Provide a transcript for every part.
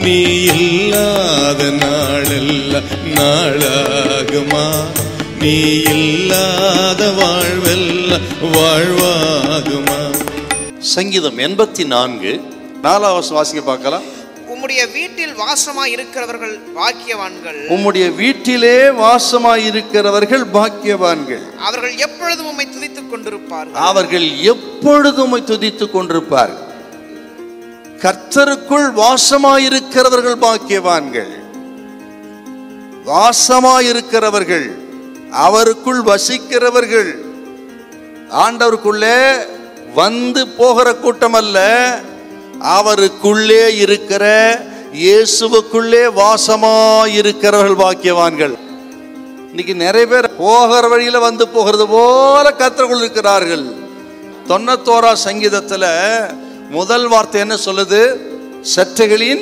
நீ இல்லாத நாளெல்லாம் நாளாகுமா நீ இல்லாத வாழ்வெல்லாம் வாழ்வாகுமா சங்கீதம் எண்பத்தி நான்கு நாலாவது வாசிக்க பார்க்கலாம் உம்முடைய வீட்டில் வாசமாய் இருக்கிறவர்கள் பாக்கியவான்கள் உம்முடைய வீட்டிலே வாசமாய் இருக்கிறவர்கள் பாக்கியவான்கள் அவர்கள் எப்பொழுதும் உம்மை துதித்துக் கொண்டிருப்பார்கள் அவர்கள் எப்பொழுதும் உம்மை துதித்துக் கொண்டிருப்பார்கள் கர்த்தருக்குள் வாசமாயிருக்கிறவர்கள் பாக்கியவான்கள் வாசமாயிருக்கிறவர்கள் அவருக்குள் வசிக்கிறவர்கள் ஆண்டவருக்குள்ளே வந்து போகிற கூட்டம் அல்ல அவருக்குள்ளே இருக்கிற இயேசுவுக்குள்ளே வாசமாயிருக்கிறவர்கள் பாக்கியவான்கள் இன்னைக்கு நிறைய பேர் போகிற வழியில வந்து போகிறது போல கத்தர்கள் இருக்கிறார்கள் தொண்ணூத்தோரா சங்கீதத்துல முதல் வார்த்தை என்ன சொல்லுது சற்றைகளின்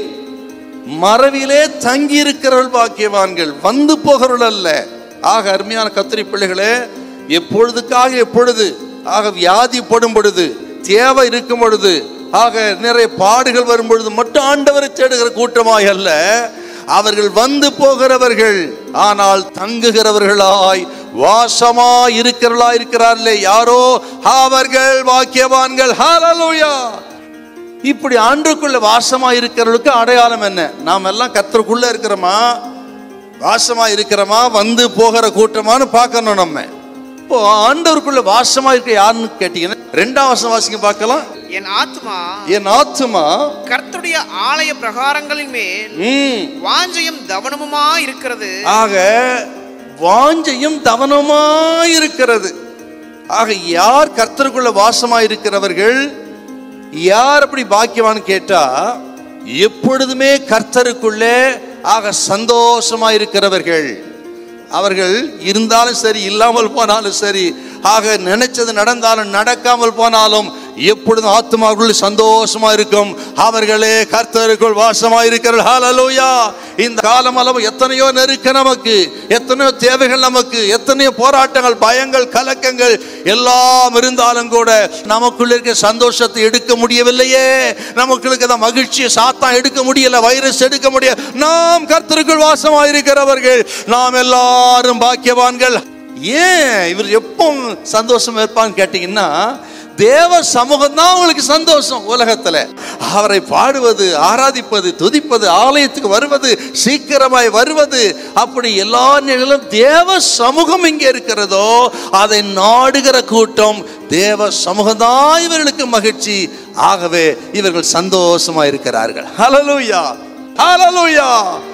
மறைவிலே தங்கி இருக்கிறவர்கள் பாக்கியவான்கள் வந்து போகிறவர்கள் அல்ல ஆக அருமையான கத்திரி பிள்ளைகளே எப்பொழுதுக்காக எப்பொழுது ஆக வியாதிப்படும் பொழுது தேவை இருக்கும் பொழுது ஆக நிறைய பாடுகள் வரும் பொழுது மட்டும் ஆண்டவரை தேடுகிற கூட்டமாய் அல்ல அவர்கள் வந்து போகிறவர்கள் ஆனால் தங்குகிறவர்களாய் வாசமாய் இருக்கிறவர்களாய் இருக்கிறார்களே யாரோ அவர்கள் வாக்கியவான்கள் ஹalleluya இப்படி ஆண்டுக்குள்ள வாசமா இருக்கிறவர்களுக்கு அடையாளம் என்ன நாம் எல்லாம் கத்தருக்குள்ள இருக்கிறோமா வாசமா இருக்கிறோமா வந்து போகிற கூட்டமான்னு பார்க்கணும் நம்ம இப்போ ஆண்டவருக்குள்ள வாசமா இருக்க யாருன்னு கேட்டீங்கன்னா ரெண்டாம் வாசம் வாசிங்க பார்க்கலாம் என் ஆத்மா என் ஆத்துமா கர்த்தருடைய ஆலய பிரகாரங்களின் மேல் ம் வாஞ்சையும் தவனமுமா இருக்கிறது ஆக வாஞ்சையும் தவனமாய் இருக்கிறது ஆக யார் கர்த்தருக்குள்ள வாசமாய் இருக்கிறவர்கள் யார் அப்படி பாக்கியவான்னு கேட்டா எப்பொழுதுமே கர்த்தருக்குள்ளே ஆக சந்தோஷமாய் இருக்கிறவர்கள் அவர்கள் இருந்தாலும் சரி இல்லாமல் போனாலும் சரி ஆக நினைச்சது நடந்தாலும் நடக்காமல் போனாலும் எப்பொழுதும் ஆத்மாவுக்குள் சந்தோஷமா இருக்கும் அவர்களே கர்த்தருக்குள் வாசமா இருக்கிறார்கள் ஹalleluya இந்த காலம் அளவு எத்தனையோ நெருக்க நமக்கு எத்தனையோ தேவைகள் நமக்கு எத்தனையோ போராட்டங்கள் பயங்கள் கலக்கங்கள் எல்லாம் இருந்தாலும் கூட நமக்குள்ள இருக்க சந்தோஷத்தை எடுக்க முடியவில்லையே நமக்குள்ள இருக்கிற மகிழ்ச்சியை சாத்தான் எடுக்க முடியல வைரஸ் எடுக்க முடியல நாம் கர்த்தருக்குள் வாசமா இருக்கிறவர்கள் நாம் எல்லாரும் பாக்கியவான்கள் ஏன் இவர் எப்போ சந்தோஷம் இருப்பான்னு கேட்டீங்கன்னா தேவ சமூகம் தான் உங்களுக்கு சந்தோஷம் உலகத்துல அவரை பாடுவது ஆராதிப்பது துதிப்பது ஆலயத்துக்கு வருவது சீக்கிரமாய் வருவது அப்படி எல்லா நிலையிலும் தேவ சமூகம் இங்கே இருக்கிறதோ அதை நாடுகிற கூட்டம் தேவ சமூகம் தான் இவர்களுக்கு மகிழ்ச்சி ஆகவே இவர்கள் சந்தோஷமா இருக்கிறார்கள் ஹalleluya ஹalleluya